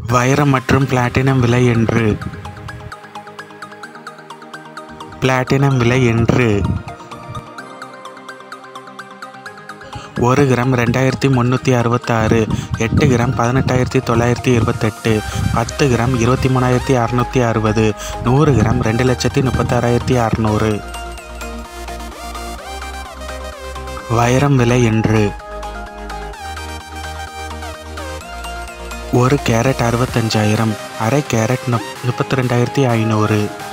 வைரம் மற்றும் பிளாட்டினம் விலை என்று பிளாட்டினம் விலை என்று ஒரு கிராம் ரெண்டாயிரத்தி முந்நூற்றி அறுபத்தாறு எட்டு கிராம் பதினெட்டாயிரத்தி தொள்ளாயிரத்தி இருபத்தெட்டு பத்து கிராம் இருபத்தி மூணாயிரத்தி அறநூற்றி அறுபது நூறு கிராம் ரெண்டு லட்சத்தி முப்பத்தாறாயிரத்தி அறநூறு வைரம் விலை என்று ஒரு கேரட் அறுபத்தஞ்சாயிரம் அரை கேரட் முப் முப்பத்தி ரெண்டாயிரத்தி ஐநூறு